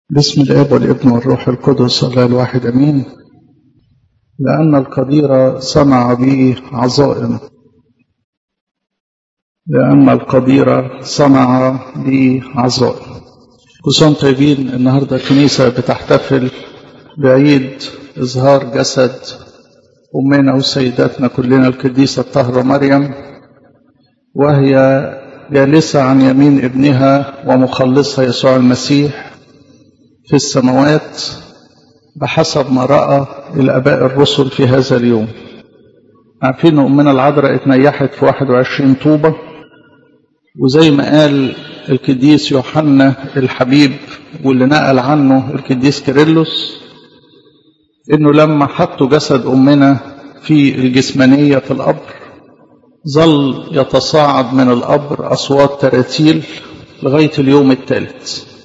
بسم الاب والابن والروح القدس الله الواحد امين لان القدير صنع بي عظائم لان القدير صنع بي عظائم كل سنه طيبين النهارده الكنيسه بتحتفل بعيد اظهار جسد امنا وسيداتنا كلنا القديسه الطاهره مريم وهي جالسه عن يمين ابنها ومخلصها يسوع المسيح في السماوات بحسب ما رأى الآباء الرسل في هذا اليوم عارفين أمنا العذراء اتنيحت في 21 طوبة وزي ما قال القديس يوحنا الحبيب واللي نقل عنه القديس كيرلس انه لما حطوا جسد امنا في الجسمانية في القبر ظل يتصاعد من القبر اصوات تراتيل لغاية اليوم الثالث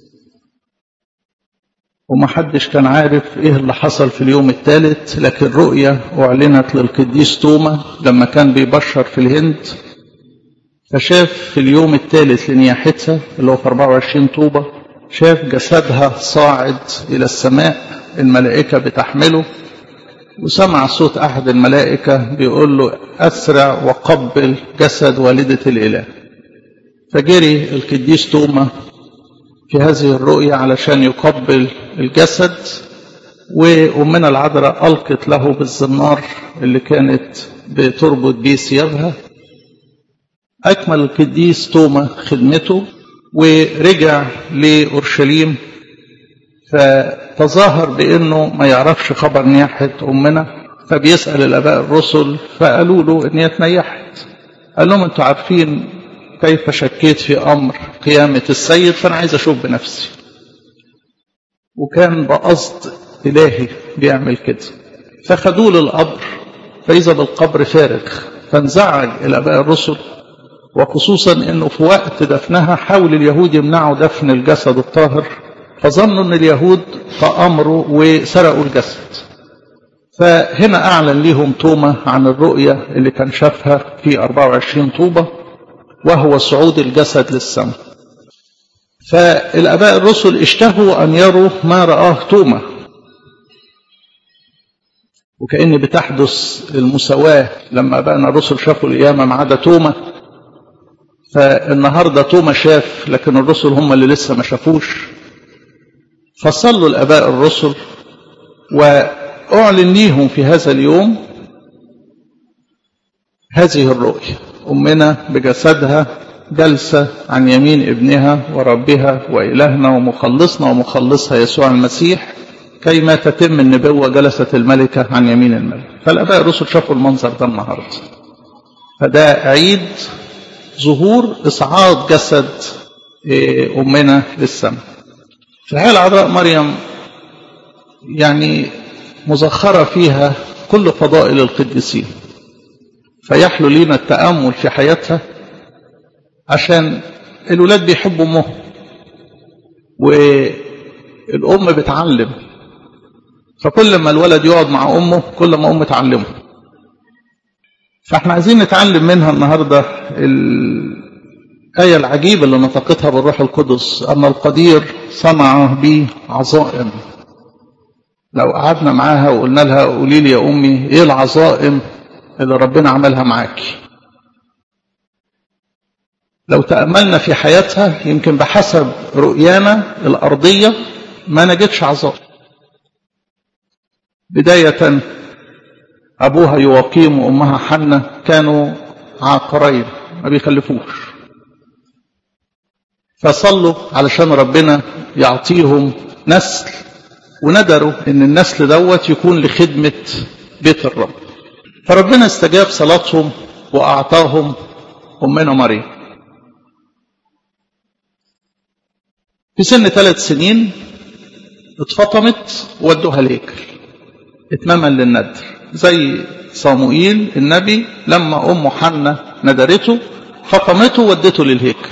ومحدش كان عارف ايه اللي حصل في اليوم الثالث لكن رؤية اعلنت للقديس توما لما كان بيبشر في الهند فشاف في اليوم الثالث لنياحتها اللي هو في 24 طوبة شاف جسدها صاعد الى السماء الملائكة بتحمله وسمع صوت احد الملائكة بيقول له اسرع وقبل جسد والدة الاله فجري القديس توما في هذه الرؤيا علشان يقبل الجسد وأمنا العذراء ألقت له بالزنار اللي كانت بتربط بيه ثيابها أكمل القديس توما خدمته ورجع لأورشليم فتظاهر بأنه ما يعرفش خبر نياحة أمنا فبيسأل الآباء الرسل فقالوا له إن هي اتنيحت قال لهم أنتوا عارفين كيف شكيت في أمر قيامة السيد فأنا عايز أشوف بنفسي وكان بقصد إلهي بيعمل كده فخدوه للقبر فإذا بالقبر فارغ فانزعج الآباء الرسل وخصوصا أنه في وقت دفنها حاول اليهود يمنعوا دفن الجسد الطاهر فظنوا أن اليهود تأمروا وسرقوا الجسد فهنا أعلن لهم توما عن الرؤية اللي كان شافها في 24 طوبة وهو صعود الجسد للسماء فالاباء الرسل اشتهوا ان يروا ما راه توما وكأن بتحدث المساواة لما بقى الرسل شافوا القيامة ما عدا توما فالنهاردة توما شاف لكن الرسل هم اللي لسه ما شافوش فصلوا الآباء الرسل وأعلن ليهم في هذا اليوم هذه الرؤية أمنا بجسدها جلسة عن يمين ابنها وربها وإلهنا ومخلصنا ومخلصها يسوع المسيح كيما تتم النبوة جلست الملكة عن يمين الملك فالآباء الرسل شافوا المنظر ده النهاردة فده عيد ظهور إصعاد جسد أمنا للسماء فهي العذراء مريم يعني مزخرة فيها كل فضائل القديسين فيحلو لينا التأمل في حياتها عشان الولاد بيحبوا امهم والام بتعلم فكل ما الولد يقعد مع امه كل ما امه تعلمه فاحنا عايزين نتعلم منها النهارده الآية العجيبة اللي نطقتها بالروح القدس أن القدير صنع بي عظائم لو قعدنا معاها وقلنا لها قولي لي يا أمي إيه العظائم اللي ربنا عملها معاكي لو تأملنا في حياتها يمكن بحسب رؤيانا الأرضية ما نجدش عذاب بداية أبوها يواقيم وأمها حنة كانوا عاقرين ما بيخلفوش فصلوا علشان ربنا يعطيهم نسل وندروا ان النسل دوت يكون لخدمة بيت الرب فربنا استجاب صلاتهم وأعطاهم أمنا مريم في سن ثلاث سنين اتفطمت وودوها الهيكل اتماما للندر زي صاموئيل النبي لما أم حنة ندرته فطمته ودته للهيكل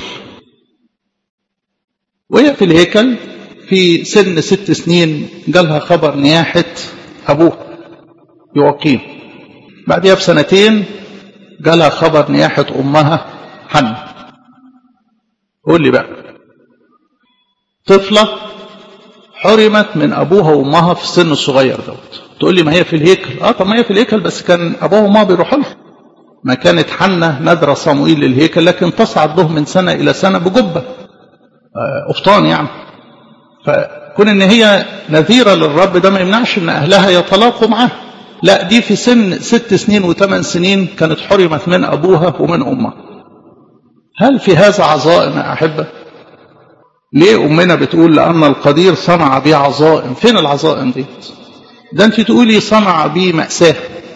وهي في الهيكل في سن ست سنين جالها خبر نياحة أبوه يواقيم بعدها بسنتين جالها خبر نياحة أمها حنة قول لي بقى طفلة حرمت من ابوها وامها في السن الصغير دوت تقول لي ما هي في الهيكل اه طب ما هي في الهيكل بس كان ابوها وامها بيروحوا لها ما كانت حنة نادرة صموئيل للهيكل لكن تصعد له من سنة إلى سنة بجبة قفطان يعني فكون ان هي نذيرة للرب ده ما يمنعش ان اهلها يتلاقوا معاه لا دي في سن ست سنين وثمان سنين كانت حرمت من ابوها ومن امها هل في هذا عظائم يا احبه ليه امنا بتقول لان القدير صنع بي عظائم فين العظائم دي ده انت تقولي صنع بي ماساه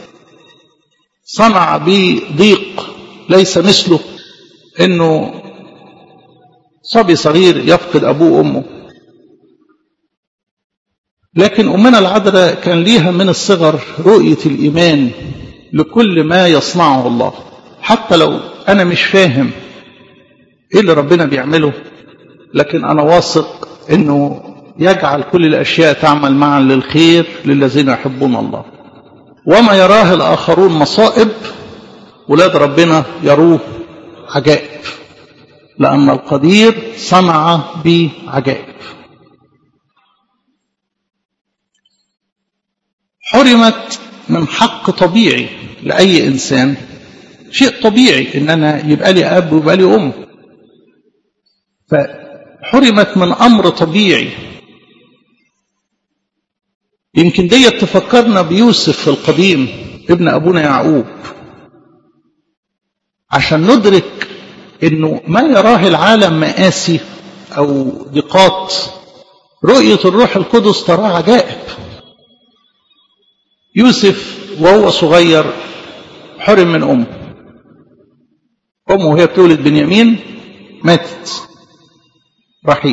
صنع بي ضيق ليس مثله انه صبي صغير يفقد ابوه وامه لكن امنا العذراء كان ليها من الصغر رؤيه الايمان لكل ما يصنعه الله حتى لو انا مش فاهم ايه اللي ربنا بيعمله لكن انا واثق انه يجعل كل الاشياء تعمل معا للخير للذين يحبون الله وما يراه الاخرون مصائب ولاد ربنا يروه عجائب لان القدير صنع بعجائب حرمت من حق طبيعي لاي انسان شيء طبيعي ان انا يبقى لي اب ويبقى لي ام فحرمت من امر طبيعي يمكن دي تفكرنا بيوسف في القديم ابن ابونا يعقوب عشان ندرك انه ما يراه العالم مآسي او ضيقات رؤية الروح القدس تراه عجائب يوسف وهو صغير حرم من امه امه وهي بتولد بنيامين ماتت رحيل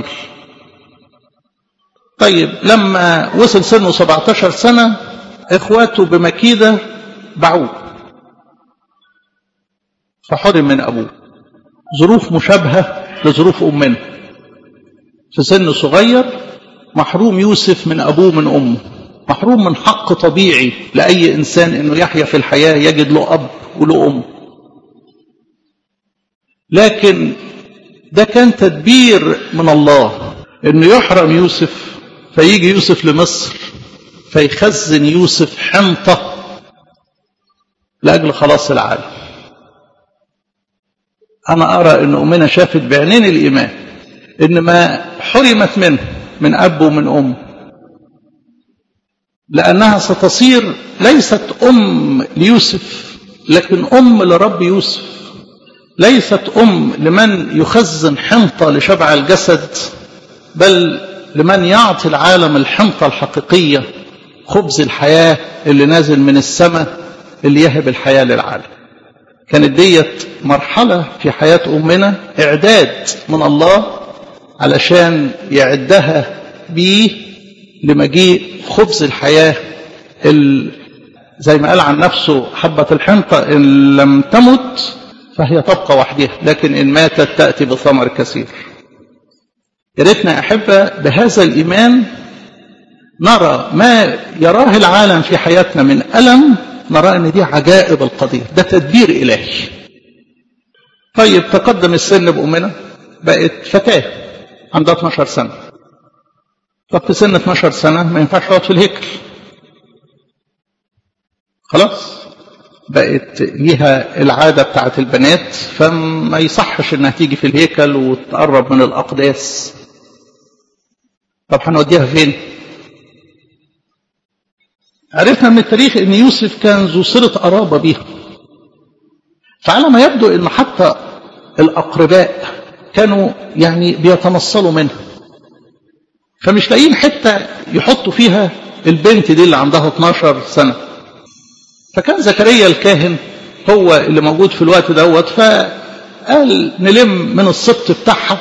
طيب لما وصل سنه 17 سنة اخواته بمكيدة باعوه فحرم من ابوه ظروف مشابهة لظروف امنا في سن صغير محروم يوسف من ابوه من امه محروم من حق طبيعي لاي انسان انه يحيا في الحياة يجد له اب وله ام لكن ده كان تدبير من الله انه يحرم يوسف فيجي يوسف لمصر فيخزن يوسف حنطة لأجل خلاص العالم أنا أرى أن أمنا شافت بعينين الإيمان إن ما حرمت منه من أب ومن أم لأنها ستصير ليست أم ليوسف لكن أم لرب يوسف ليست أم لمن يخزن حنطة لشبع الجسد بل لمن يعطي العالم الحنطة الحقيقية خبز الحياة اللي نازل من السماء اللي يهب الحياة للعالم كانت ديت مرحلة في حياة أمنا إعداد من الله علشان يعدها بيه لمجيء خبز الحياة زي ما قال عن نفسه حبة الحنطة إن لم تمت فهي تبقى وحدها لكن إن ماتت تأتي بثمر كثير يا ريتنا أحبة بهذا الإيمان نرى ما يراه العالم في حياتنا من ألم نرى أن دي عجائب القدير ده تدبير إلهي طيب تقدم السن بأمنا بقت فتاة عندها 12 سنة طب في سن 12 سنة ما ينفعش تقعد في الهيكل خلاص بقت ليها العادة بتاعت البنات فما يصحش انها تيجي في الهيكل وتقرب من الأقداس طب هنوديها فين عرفنا من التاريخ ان يوسف كان ذو صلة قرابة بيها فعلى ما يبدو ان حتى الأقرباء كانوا يعني بيتنصلوا منها فمش لاقيين حتة يحطوا فيها البنت دي اللي عندها 12 سنة فكان زكريا الكاهن هو اللي موجود في الوقت دوت فقال نلم من السبط بتاعها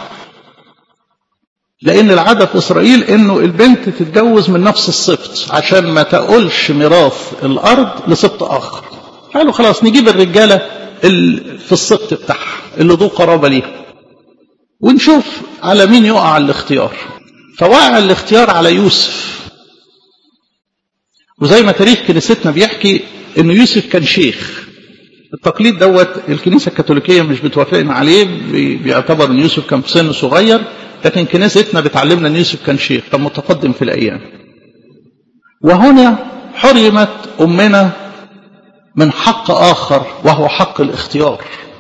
لأن العادة في إسرائيل إنه البنت تتجوز من نفس السبط عشان ما تقولش ميراث الأرض لسبط آخر قالوا خلاص نجيب الرجالة في السبط بتاعها اللي ذو قرابة ليها ونشوف على مين يقع الاختيار فوقع الاختيار على يوسف وزي ما تاريخ كنيستنا بيحكي انه يوسف كان شيخ التقليد دوت الكنيسه الكاثوليكيه مش بتوافقنا عليه بيعتبر ان يوسف كان في سن صغير لكن كنيستنا بتعلمنا ان يوسف كان شيخ كان متقدم في الايام وهنا حرمت امنا من حق اخر وهو حق الاختيار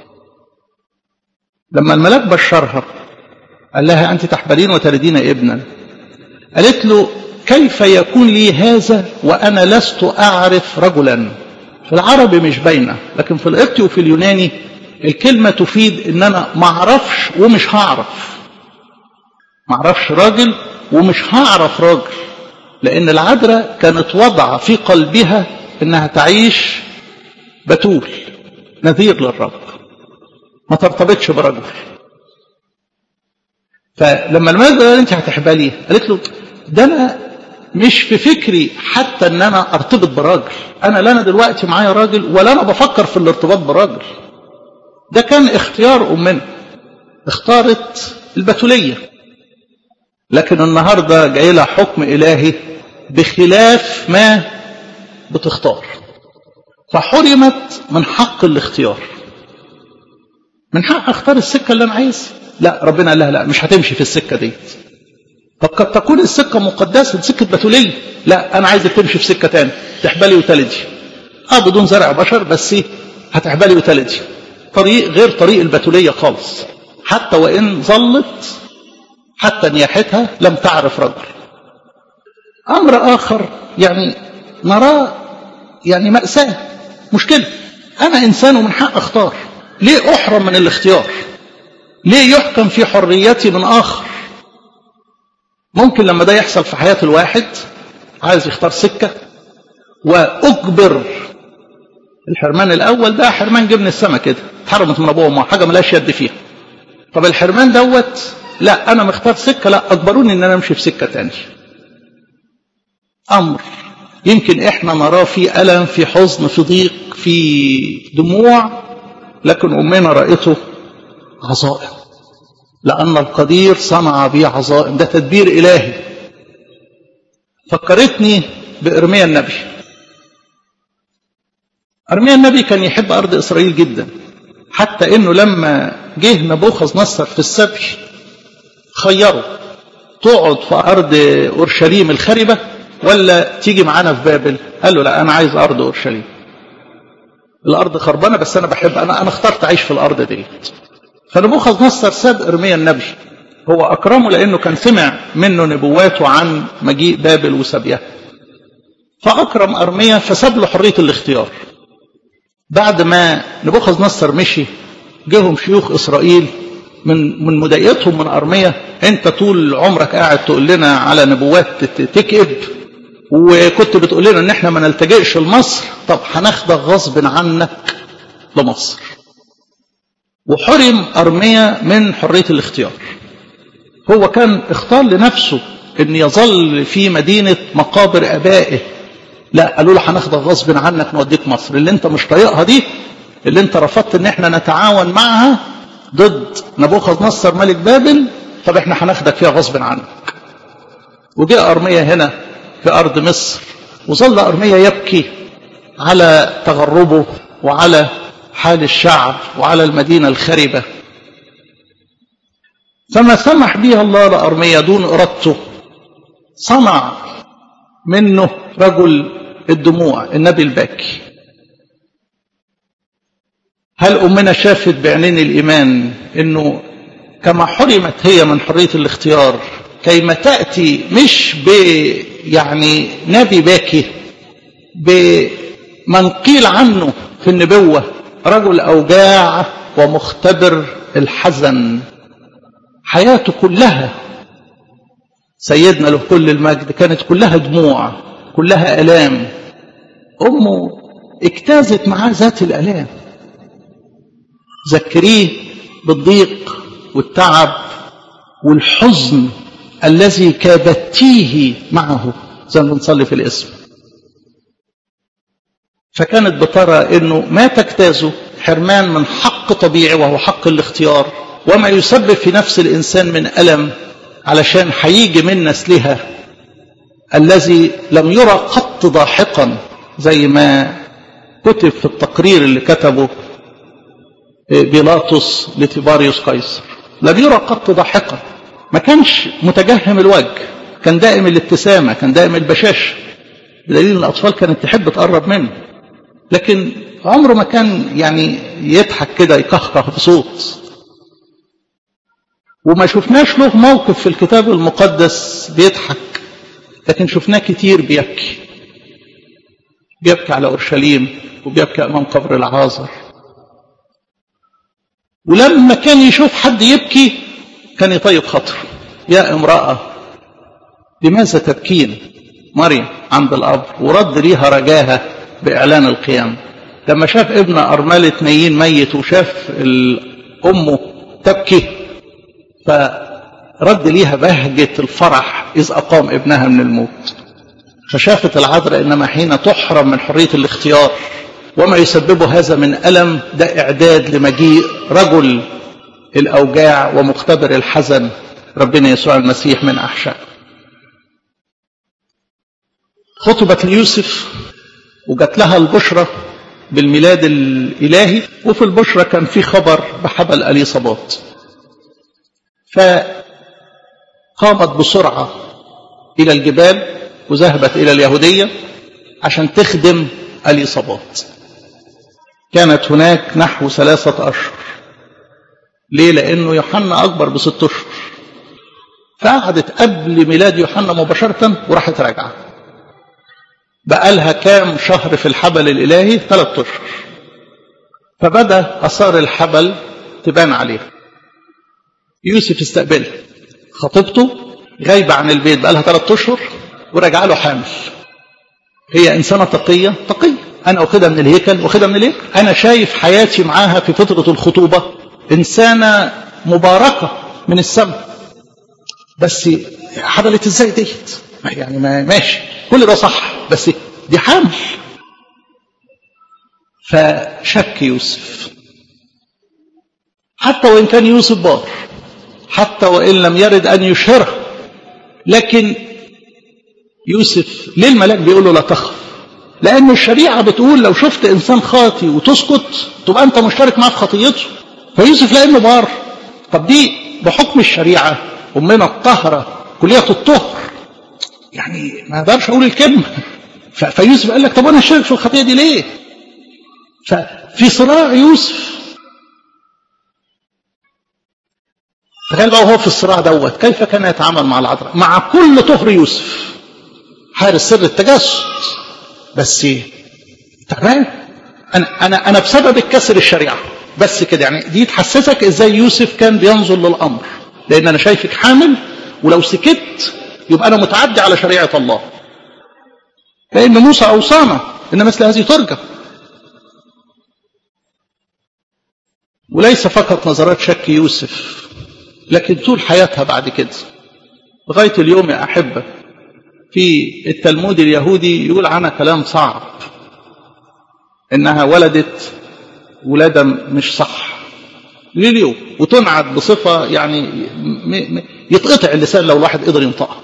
لما الملاك بشرها قال لها انت تحبلين وتلدين ابنا قالت له كيف يكون لي هذا وانا لست اعرف رجلا في العربي مش باينه لكن في القبطي وفي اليوناني الكلمه تفيد ان انا ما اعرفش ومش هعرف ما اعرفش راجل ومش هعرف راجل لان العذراء كانت وضع في قلبها انها تعيش بتول نذير للرب ما ترتبطش برجل فلما الملك قال انت هتحبلي قالت له ده انا مش في فكري حتى ان انا ارتبط براجل انا لا انا دلوقتي معايا راجل ولا انا بفكر في الارتباط براجل ده كان اختيار امنا اختارت البتوليه لكن النهارده جاي لها حكم الهي بخلاف ما بتختار فحرمت من حق الاختيار من حق اختار السكه اللي انا عايزها لا ربنا قال لها لا مش هتمشي في السكه دي طب قد تكون السكه مقدسه سكه بتوليه لا انا عايزك تمشي في سكه تاني تحبلي وتلدي اه بدون زرع بشر بس هتحبلي وتلدي طريق غير طريق البتوليه خالص حتى وان ظلت حتى نياحتها لم تعرف رجل امر اخر يعني نراه يعني ماساه مشكله انا انسان ومن حق اختار ليه احرم من الاختيار ليه يحكم في حريتي من اخر ممكن لما ده يحصل في حياه الواحد عايز يختار سكه واجبر الحرمان الاول ده حرمان جبن السما كده اتحرمت من ابوه وامه حاجه ملهاش يد فيها طب الحرمان دوت لا انا مختار سكه لا اجبروني ان انا امشي في سكه تانية امر يمكن احنا نراه في الم في حزن في ضيق في دموع لكن امنا رايته عظائم لان القدير صنع بي عظائم ده تدبير الهي فكرتني بارميا النبي ارميا النبي كان يحب ارض اسرائيل جدا حتى انه لما جه نبوخذ نصر في السبي خيره تقعد في ارض اورشليم الخربه ولا تيجي معانا في بابل قال له لا انا عايز ارض اورشليم الارض خربانه بس انا بحب انا انا اخترت اعيش في الارض ديت فنبوخذ نصر ساب ارميا النبي هو اكرمه لانه كان سمع منه نبواته عن مجيء بابل وسبيها فاكرم ارميا فساب له حريه الاختيار بعد ما نبوخذ نصر مشي جاهم شيوخ اسرائيل من من مضايقتهم من ارميا انت طول عمرك قاعد تقول لنا على نبوات تكذب وكنت بتقول لنا ان احنا ما نلتجئش لمصر طب هناخدك غصب عنك لمصر وحرم ارميا من حريه الاختيار هو كان اختار لنفسه ان يظل في مدينه مقابر ابائه لا قالوا له هناخدك غصب عنك نوديك مصر اللي انت مش طايقها دي اللي انت رفضت ان احنا نتعاون معها ضد نبوخذ نصر ملك بابل طب احنا هناخدك فيها غصب عنك وجاء ارميا هنا في ارض مصر وظل ارميا يبكي على تغربه وعلى حال الشعب وعلى المدينه الخربه فما سمح بها الله لارميا دون ارادته صنع منه رجل الدموع النبي الباكي هل أمنا شافت بعينين الإيمان أنه كما حرمت هي من حرية الاختيار كيما تأتي مش ب يعني نبي باكي بمن قيل عنه في النبوة رجل أوجاع ومختبر الحزن حياته كلها سيدنا له كل المجد كانت كلها دموع كلها ألام أمه اجتازت معاه ذات الألام ذكريه بالضيق والتعب والحزن الذي كابتيه معه زي ما بنصلي في الاسم فكانت بترى انه ما تجتازه حرمان من حق طبيعي وهو حق الاختيار وما يسبب في نفس الانسان من الم علشان هيجي من نسلها الذي لم يرى قط ضاحكا زي ما كتب في التقرير اللي كتبه بيلاطس لتيباريوس قيصر لم يرى قط ضاحكا ما كانش متجهم الوجه كان دائم الابتسامة كان دائم البشاشة بدليل الأطفال كانت تحب تقرب منه لكن عمره ما كان يعني يضحك كده يكهكه بصوت وما شفناش له موقف في الكتاب المقدس بيضحك لكن شفناه كتير بيبكي بيبكي على أورشليم وبيبكي أمام قبر العازر ولما كان يشوف حد يبكي كان يطيب خاطره يا امرأة لماذا تبكين مريم عند القبر ورد ليها رجاها بإعلان القيامة لما شاف ابن أرملة نيين ميت وشاف أمه تبكي فرد ليها بهجة الفرح إذ أقام ابنها من الموت فشافت العذراء إنما حين تحرم من حرية الاختيار وما يسببه هذا من ألم ده إعداد لمجيء رجل الأوجاع ومختبر الحزن ربنا يسوع المسيح من أحشاء خطبت ليوسف وجات لها البشرة بالميلاد الإلهي وفي البشرة كان في خبر بحبل أليصابات فقامت بسرعة إلى الجبال وذهبت إلى اليهودية عشان تخدم أليصابات كانت هناك نحو ثلاثة أشهر ليه لأنه يوحنا أكبر بست أشهر فقعدت قبل ميلاد يوحنا مباشرة وراحت راجعة بقالها كام شهر في الحبل الإلهي ثلاثة أشهر فبدأ أثار الحبل تبان عليه يوسف استقبلها خطيبته غايبة عن البيت بقالها ثلاثة أشهر وراجعة له حامل هي إنسانة تقية تقية أنا واخدها من الهيكل واخدها من الهيكل أنا شايف حياتي معاها في فترة الخطوبة إنسانة مباركة من السماء بس حصلت ازاي ديت يعني ما ماشي كل ده صح بس دي حامل فشك يوسف حتى وإن كان يوسف بار حتى وإن لم يرد أن يشهره لكن يوسف ليه الملاك بيقول له لا تخف لأن الشريعة بتقول لو شفت إنسان خاطي وتسكت تبقى أنت مشترك معاه في خطيته فيوسف لأنه بار طب دي بحكم الشريعة أمنا الطهرة كلية الطهر يعني ما اقدرش أقول الكلمة فيوسف قال لك طب أنا أشترك في الخطية دي ليه ففي صراع يوسف تخيل بقى وهو في الصراع دوت كيف كان يتعامل مع العذراء مع كل طهر يوسف حارس سر التجسد بس تعبان انا انا انا بسبب الكسر الشريعه بس كده يعني دي تحسسك ازاي يوسف كان بينظر للامر لان انا شايفك حامل ولو سكت يبقى انا متعدي على شريعه الله لان موسى اوصانا ان مثل هذه ترجى وليس فقط نظرات شك يوسف لكن طول حياتها بعد كده لغايه اليوم يا احبه في التلمود اليهودي يقول عنها كلام صعب انها ولدت ولاده مش صح لليوم وتنعت بصفه يعني م م يتقطع اللسان لو الواحد قدر ينطقها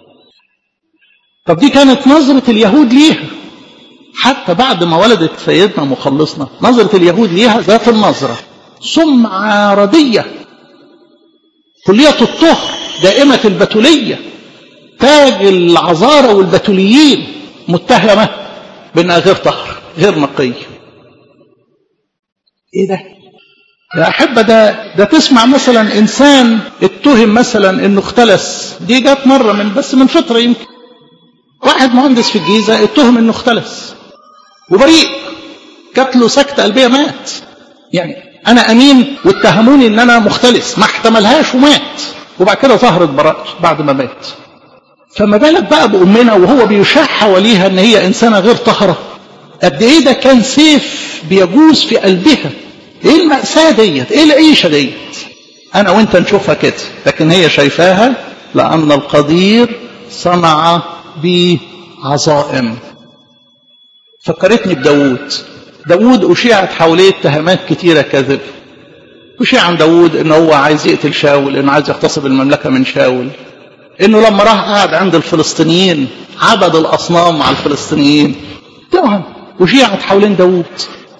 طب دي كانت نظرة اليهود ليها حتى بعد ما ولدت سيدنا مخلصنا نظرة اليهود ليها ذات النظرة سمعة ردية كلية الطهر دائمة البتولية تاج العذارى والبتوليين متهمة بأنها غير طهر غير نقية ايه ده يا أحبة ده ده تسمع مثلا إنسان اتهم مثلا إنه اختلس دي جت مرة من بس من فترة يمكن واحد مهندس في الجيزة اتهم إنه اختلس وبريء جات له سكتة قلبية مات يعني أنا أمين واتهموني إن أنا مختلس ما احتملهاش ومات وبعد كده ظهرت براءته بعد ما مات فما بالك بقى بأمنا وهو بيشاع حواليها إن هي إنسانة غير طهرة قد إيه ده كان سيف بيجوز في قلبها إيه المأساة ديت إيه العيشة ديت أنا وأنت نشوفها كده لكن هي شايفاها لأن القدير صنع بي عظائم فكرتني بداوود داوود أشيعت حواليه اتهامات كتيرة كذب أشيع عن داوود إن هو عايز يقتل شاول إنه عايز يغتصب المملكة من شاول إنه لما راح قعد عند الفلسطينيين عبد الأصنام مع الفلسطينيين تهم أشيعت حوالين داوود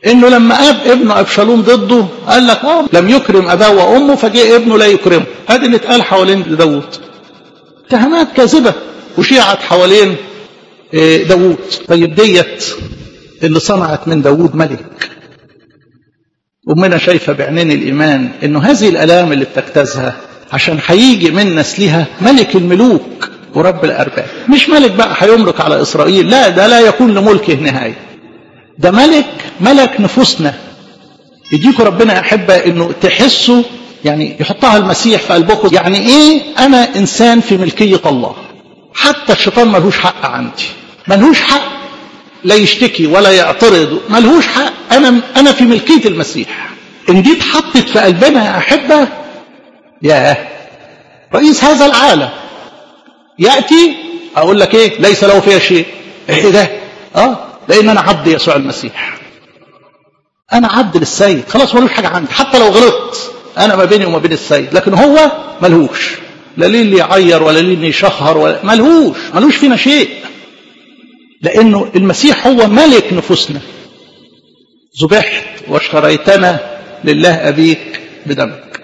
انه لما اب ابنه ابشالوم ضده قال لك اه لم يكرم اباه وامه فجاء ابنه لا يكرمه هذا اللي اتقال حوالين داوود اتهامات كاذبه وشيعت حوالين داوود طيب ديت اللي صنعت من داوود ملك أمنا شايفة بعينين الإيمان إنه هذه الآلام اللي بتجتازها عشان هيجي من نسلها ملك الملوك ورب الأرباب مش ملك بقى هيملك على إسرائيل لا ده لا يكون لملكه نهاية ده ملك ملك نفوسنا يديكوا ربنا أحبة إنه تحسوا يعني يحطها المسيح في قلبكم يعني إيه أنا إنسان في ملكية الله حتى الشيطان ملهوش حق عندي ملهوش حق لا يشتكي ولا يعترض ملهوش حق أنا أنا في ملكية المسيح إن دي اتحطت في قلبنا يا أحبة ياه رئيس هذا العالم يأتي أقول لك إيه ليس له فيها شيء إيه ده آه لأن أنا عبد يسوع المسيح أنا عبد للسيد خلاص ملوش حاجة عندي حتى لو غلطت أنا ما بيني وما بين السيد لكن هو ملهوش لا ليه اللي يعير ولا ليه اللي يشهر ولا ملهوش ملوش فينا شيء لأنه المسيح هو ملك نفوسنا ذبحت واشتريتنا لله أبيك بدمك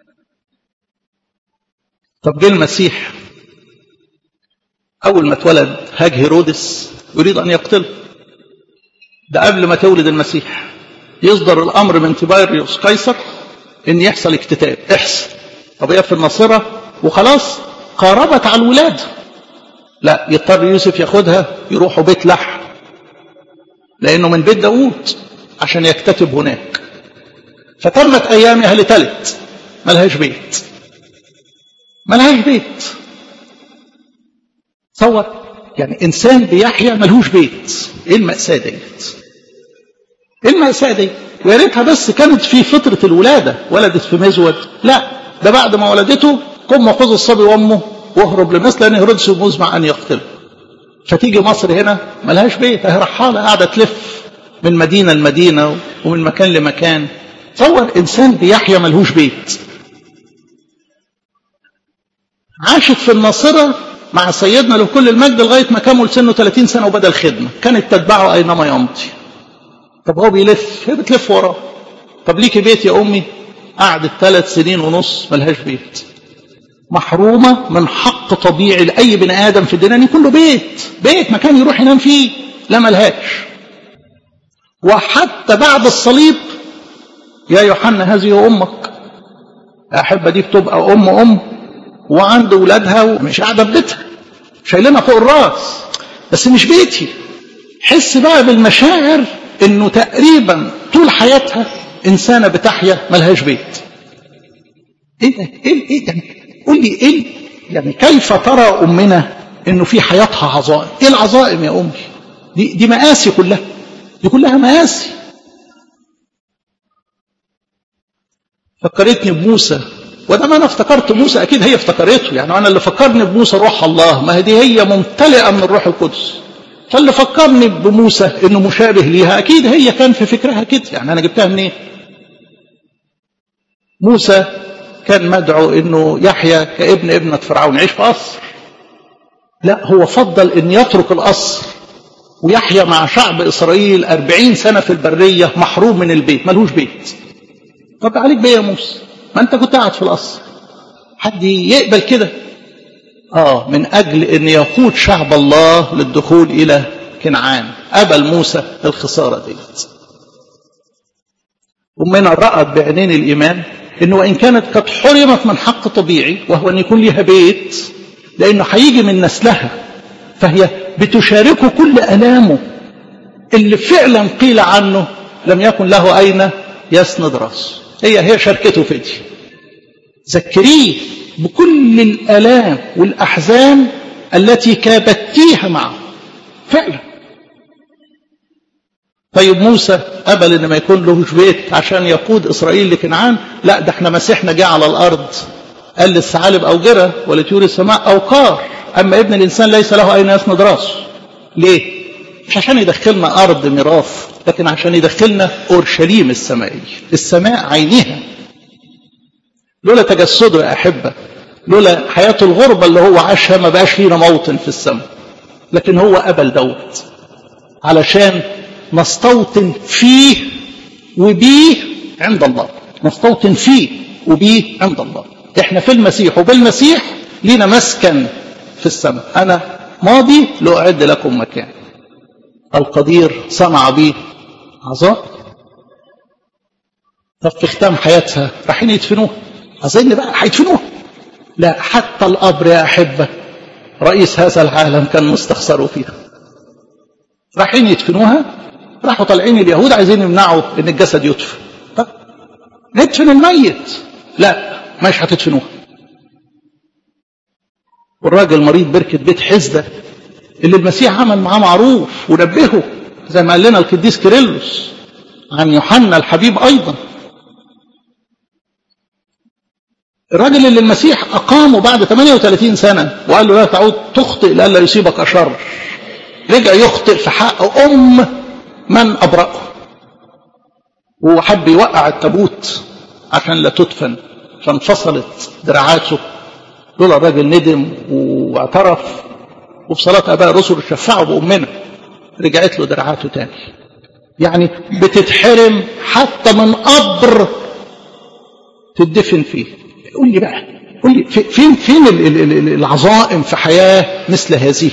طب جه المسيح أول ما اتولد هاج هيرودس يريد أن يقتله ده قبل ما تولد المسيح يصدر الأمر من تيبايريوس قيصر إن يحصل اكتتاب احصل طب هي في الناصرة وخلاص قاربت على الولادة لا يضطر يوسف ياخدها يروحوا بيت لحم لأنه من بيت داوود عشان يكتتب هناك فتمت أيامها لتلت ملهاش بيت ملهاش بيت تصور يعني إنسان بيحيا ملهوش بيت إيه المأساة ديت إيه المأساة دي ويا ريتها بس كانت في فترة الولادة ولدت في مزود لا ده بعد ما ولدته قم خذ الصبي وامه واهرب لمصر لان هيرودس مزمع ان يقتله فتيجي مصر هنا ملهاش بيت اهي رحاله قاعده تلف من مدينه لمدينه ومن مكان لمكان تصور انسان بيحيا ملهوش بيت عاشت في الناصره مع سيدنا له كل المجد لغايه ما كمل سنه 30 سنه وبدا الخدمه كانت تتبعه اينما يمضي طب هو بيلف هي بتلف وراه طب ليكي بيت يا امي قعدت ثلاث سنين ونص ملهاش بيت محرومة من حق طبيعي لأي بني آدم في الدنيا أن يكون له بيت بيت مكان يروح ينام فيه لا ملهاش وحتى بعد الصليب يا يوحنا هذه أمك أحبة دي بتبقى أم أم وعند ولادها ومش قاعدة في بيتها شايلينها فوق الراس بس مش بيتي حس بقى بالمشاعر انه تقريبا طول حياتها انسانه بتحيا ملهاش بيت ايه ده ايه ايه يعني قول لي ايه يعني كيف ترى امنا انه في حياتها عظائم ايه العظائم يا امي دي دي مآسي كلها دي كلها مآسي فكرتني بموسى وده ما انا افتكرت موسى اكيد هي افتكرته يعني انا اللي فكرني بموسى روح الله ما هي دي هي ممتلئه من الروح القدس فاللي فكرني بموسى انه مشابه ليها اكيد هي كان في فكرها كده يعني انا جبتها منين موسى كان مدعو انه يحيا كابن ابنة فرعون يعيش في قصر لا هو فضل ان يترك القصر ويحيا مع شعب اسرائيل أربعين سنة في البرية محروم من البيت ملوش بيت طب عليك بيه يا موسى ما انت كنت قاعد في القصر حد يقبل كده اه من اجل ان يقود شعب الله للدخول الى كنعان قبل موسى الخسارة ديت أمنا رأت بعينين الإيمان انه وان كانت قد حرمت من حق طبيعي وهو ان يكون لها بيت لانه هيجي من نسلها فهي بتشاركه كل الامه اللي فعلا قيل عنه لم يكن له اين يسند راسه هي هي شاركته في دي ذكريه بكل الالام والاحزان التي كابتيها معه فعلا طيب موسى قبل ان ما يكون له بيت عشان يقود اسرائيل لكنعان لا ده احنا مسيحنا جه على الارض قال للثعالب اوجره ولطيور السماء اوقار اما ابن الانسان ليس له اين يسند راسه ليه مش عشان يدخلنا ارض ميراث لكن عشان يدخلنا اورشليم السمائيه السماء عينها لولا تجسده يا احبه لولا حياه الغربه اللي هو عاشها ما بقاش لينا موطن في السماء لكن هو قبل دوت علشان نستوطن فيه وبيه عند الله نستوطن فيه وبيه عند الله احنا في المسيح وبالمسيح لينا مسكن في السماء انا ماضي لاعد لكم مكان القدير صنع بي عظائم طب في ختام حياتها رايحين يدفنوها اظن بقى هيدفنوها لا حتى القبر يا احبه رئيس هذا العالم كان مستخسره فيها رايحين يدفنوها راحوا طالعين اليهود عايزين يمنعوا ان الجسد يدفن طب ندفن الميت لا مش هتدفنوها والراجل مريض بركة بيت حزدة اللي المسيح عمل معاه معروف ونبهه زي ما قال لنا القديس كيرلس عن يوحنا الحبيب أيضا الراجل اللي المسيح أقامه بعد 38 سنة وقال له لا تعود تخطئ لئلا يصيبك شر رجع يخطئ في حق أم من أبرأه وحب يوقع التابوت عشان لا تدفن فانفصلت دراعاته لولا الراجل ندم واعترف وفي صلاة آباء الرسل شفعوا بأمنا رجعت له دراعاته تاني يعني بتتحرم حتى من قبر تدفن فيه قول لي بقى قول لي فين فين العظائم في حياة مثل هذه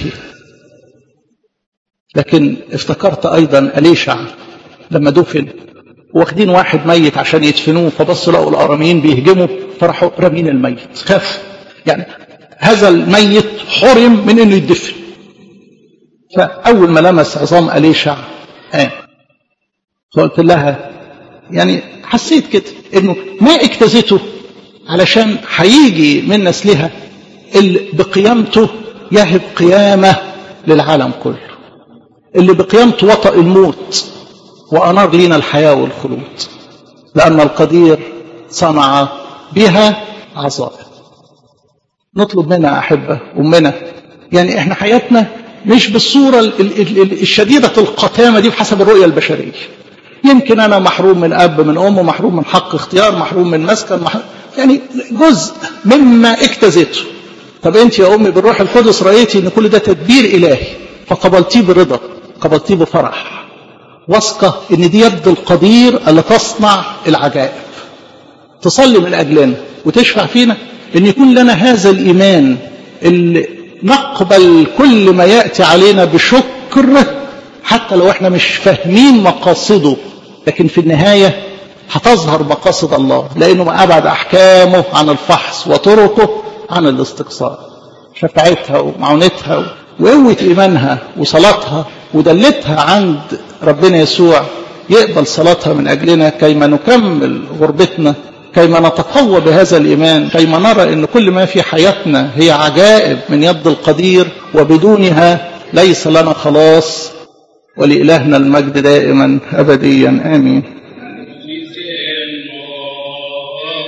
لكن افتكرت أيضا أليشع لما دفن واخدين واحد ميت عشان يدفنوه فبصوا لقوا الاراميين بيهجموا فراحوا رامين الميت خاف يعني هذا الميت حرم من انه يدفن فاول ما لمس عظام اليشع قام فقلت لها يعني حسيت كده انه ما اجتزته علشان هيجي من نسلها اللي بقيامته يهب قيامه للعالم كله اللي بقيامته وطأ الموت وأنار لنا الحياة والخلود لأن القدير صنع بها عظائم نطلب منها أحبة أمنا يعني إحنا حياتنا مش بالصورة الشديدة القتامة دي بحسب الرؤية البشرية يمكن أنا محروم من أب من أم محروم من حق اختيار محروم من مسكن محروم يعني جزء مما اجتزته طب أنت يا أمي بالروح القدس رأيتي إن كل ده تدبير إلهي فقبلتيه برضا قبلتيه بفرح واثقة ان دي يد القدير اللي تصنع العجائب تصلي من اجلنا وتشفع فينا ان يكون لنا هذا الايمان اللي نقبل كل ما ياتي علينا بشكر حتى لو احنا مش فاهمين مقاصده لكن في النهايه هتظهر مقاصد الله لانه ما ابعد احكامه عن الفحص وطرقه عن الاستقصاء شفاعتها ومعونتها وقوه ايمانها وصلاتها ودلتها عند ربنا يسوع يقبل صلاتها من أجلنا كيما نكمل غربتنا كيما نتقوى بهذا الإيمان كيما نرى أن كل ما في حياتنا هي عجائب من يد القدير وبدونها ليس لنا خلاص ولإلهنا المجد دائما أبديا آمين